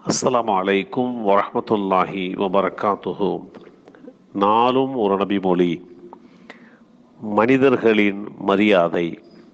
அஸ்ஸலாமு அலைக்கும் வரஹ்மத்துல்லாஹி வபரகாத்துஹு நாளும் ஒரு நபி மொழி மனிதர்களின் மரியாதை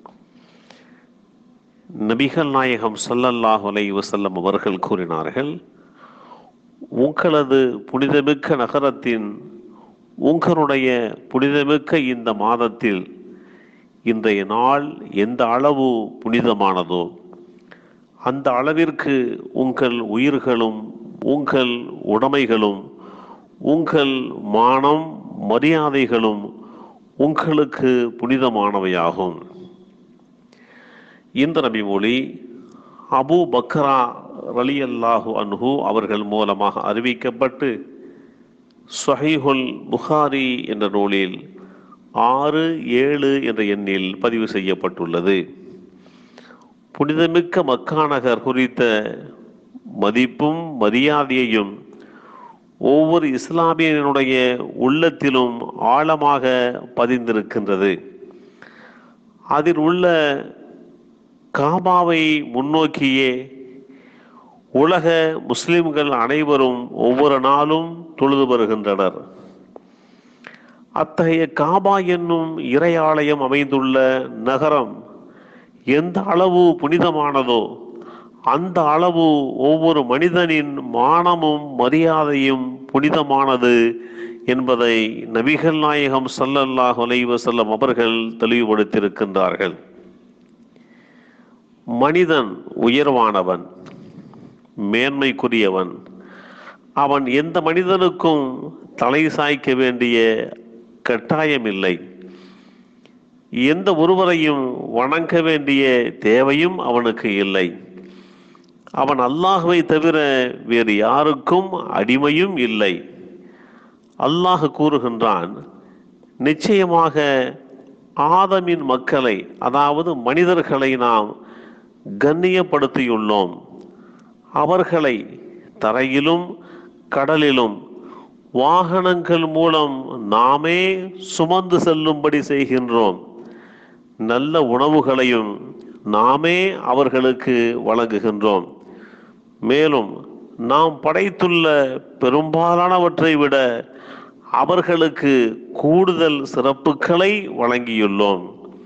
நபிகள் நாயகம் ஸல்லல்லாஹு அலைஹி வஸல்லம் அவர்கள் கூறினார்கள் உங்களது புனிதமிக்க நகரத்தின் உங்களுடைய புனிதமிக்க இந்த மாதத்தில் இன்றைய நாள் எந்த அளவு புனிதமானதோ அந்த அளவிற்கு உங்கள் உயிர்களும் உங்கள் உடைமைகளும் உங்கள் மானம் மரியாதைகளும் உங்களுக்கு புனிதமானவையாகும் இந்த நபி மொழி அபு பக்ரா ரலியல்லாஹு அன்ஹு அவர்கள் மூலமாக அறிவிக்கப்பட்டு சொஹைஹுல் புகாரி என்ற நூலில் ஆறு ஏழு என்ற எண்ணில் பதிவு செய்யப்பட்டுள்ளது புனிதமிக்க மக்காநகர் குறித்த மதிப்பும் மரியாதையையும் ஒவ்வொரு இஸ்லாமியனுடைய உள்ளத்திலும் ஆழமாக பதிந்திருக்கின்றது அதில் உள்ள காபாவை முன்னோக்கியே உலக முஸ்லிம்கள் அனைவரும் ஒவ்வொரு நாளும் தொழுது வருகின்றனர் அத்தகைய காபா என்னும் இறையாலயம் அமைந்துள்ள நகரம் எந்த அளவு புனிதமானதோ அந்த அளவு ஒவ்வொரு மனிதனின் மானமும் மரியாதையும் புனிதமானது என்பதை நபிகள் நாயகம் சல்லல்லாஹ் அலைவசல்லம் அவர்கள் தெளிவுபடுத்தியிருக்கின்றார்கள் மனிதன் உயர்வானவன் மேன்மைக்குரியவன் அவன் எந்த மனிதனுக்கும் தலை சாய்க்க வேண்டிய கட்டாயமில்லை எந்த ஒருவரையும் வணங்க வேண்டிய தேவையும் அவனுக்கு இல்லை அவன் அல்லாஹுவை தவிர வேறு யாருக்கும் அடிமையும் இல்லை அல்லாஹ் கூறுகின்றான் நிச்சயமாக ஆதமின் மக்களை அதாவது மனிதர்களை நாம் கண்ணியப்படுத்தியுள்ளோம் அவர்களை தரையிலும் கடலிலும் வாகனங்கள் மூலம் நாமே சுமந்து செல்லும்படி செய்கின்றோம் நல்ல உணவுகளையும் நாமே அவர்களுக்கு வழங்குகின்றோம் மேலும் நாம் படைத்துள்ள பெரும்பாலானவற்றை விட அவர்களுக்கு கூடுதல் சிறப்புகளை வழங்கியுள்ளோம்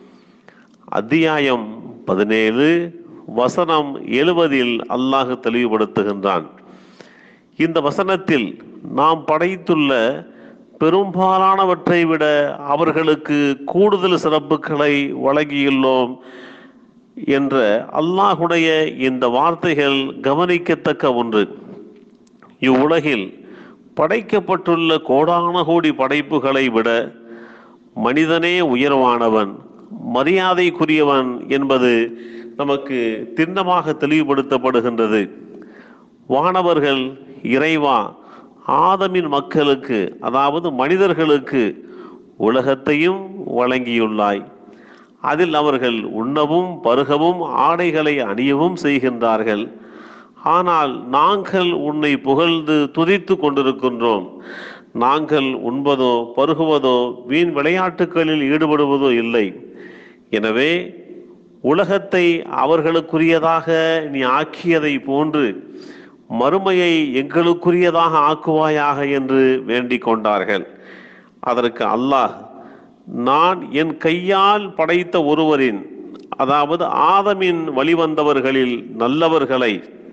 அத்தியாயம் பதினேழு வசனம் எழுபதில் அல்லாஹ் தெளிவுபடுத்துகின்றான் இந்த வசனத்தில் நாம் படைத்துள்ள பெரும்பாலானவற்றை விட அவர்களுக்கு கூடுதல் சிறப்புகளை வழங்கியுள்ளோம் என்ற அல்லாஹுடைய இந்த வார்த்தைகள் கவனிக்கத்தக்க ஒன்று இவ்வுலகில் படைக்கப்பட்டுள்ள கோடான கோடி படைப்புகளை விட மனிதனே உயர்வானவன் மரியாதைக்குரியவன் என்பது நமக்கு திண்ணமாக தெளிவுபடுத்தப்படுகின்றது வானவர்கள் இறைவா ஆதமின் மக்களுக்கு அதாவது மனிதர்களுக்கு உலகத்தையும் வழங்கியுள்ளாய் அதில் அவர்கள் உண்ணவும் பருகவும் ஆடைகளை அணியவும் செய்கின்றார்கள் ஆனால் நாங்கள் உன்னை புகழ்ந்து துதித்து கொண்டிருக்கின்றோம் நாங்கள் உண்பதோ பருகுவதோ வீண் விளையாட்டுகளில் ஈடுபடுவதோ இல்லை எனவே உலகத்தை அவர்களுக்குரியதாக நீ ஆக்கியதை போன்று மறுமையை எங்களுக்குரியதாக ஆக்குவாயாக என்று வேண்டிக் கொண்டார்கள் அதற்கு அல்லாஹ் நான் என் கையால் படைத்த ஒருவரின் அதாவது ஆதமின் வழிவந்தவர்களில் நல்லவர்களை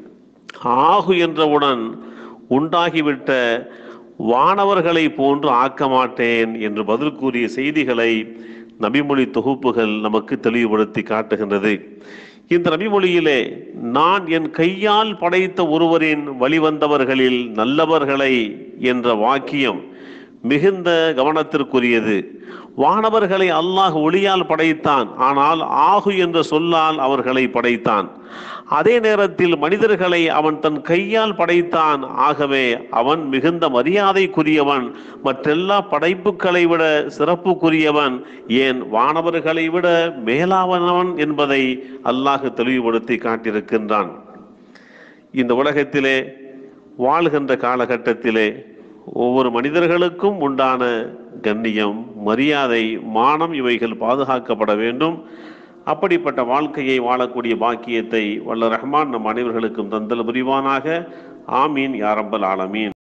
ஆகு என்றவுடன் உண்டாகிவிட்ட வானவர்களை போன்று ஆக்க மாட்டேன் என்று பதில் கூறிய செய்திகளை நபிமொழி தொகுப்புகள் நமக்கு தெளிவுபடுத்தி காட்டுகின்றது இந்த நபிமொழியிலே நான் என் கையால் படைத்த ஒருவரின் வழிவந்தவர்களில் நல்லவர்களை என்ற வாக்கியம் மிகுந்த கவனத்திற்குரியது வானவர்களை அல்லாஹ் ஒளியால் படைத்தான் ஆனால் ஆகு என்ற சொல்லால் அவர்களை படைத்தான் அதே நேரத்தில் மனிதர்களை அவன் தன் கையால் படைத்தான் ஆகவே அவன் மிகுந்த மரியாதைக்குரியவன் மற்றெல்லா படைப்புகளை விட சிறப்புக்குரியவன் ஏன் வானவர்களை விட மேலாவனவன் என்பதை அல்லாஹ் தெளிவுபடுத்தி காட்டியிருக்கின்றான் இந்த உலகத்திலே வாழ்கின்ற காலகட்டத்திலே ஒவ்வொரு மனிதர்களுக்கும் உண்டான கண்ணியம் மரியாதை மானம் இவைகள் பாதுகாக்கப்பட வேண்டும் அப்படிப்பட்ட வாழ்க்கையை வாழக்கூடிய பாக்கியத்தை வல்ல ரஹ்மான் நம் அனைவர்களுக்கும் தந்தல் புரிவானாக ஆமீன் யாரப்பல் ஆலமீன்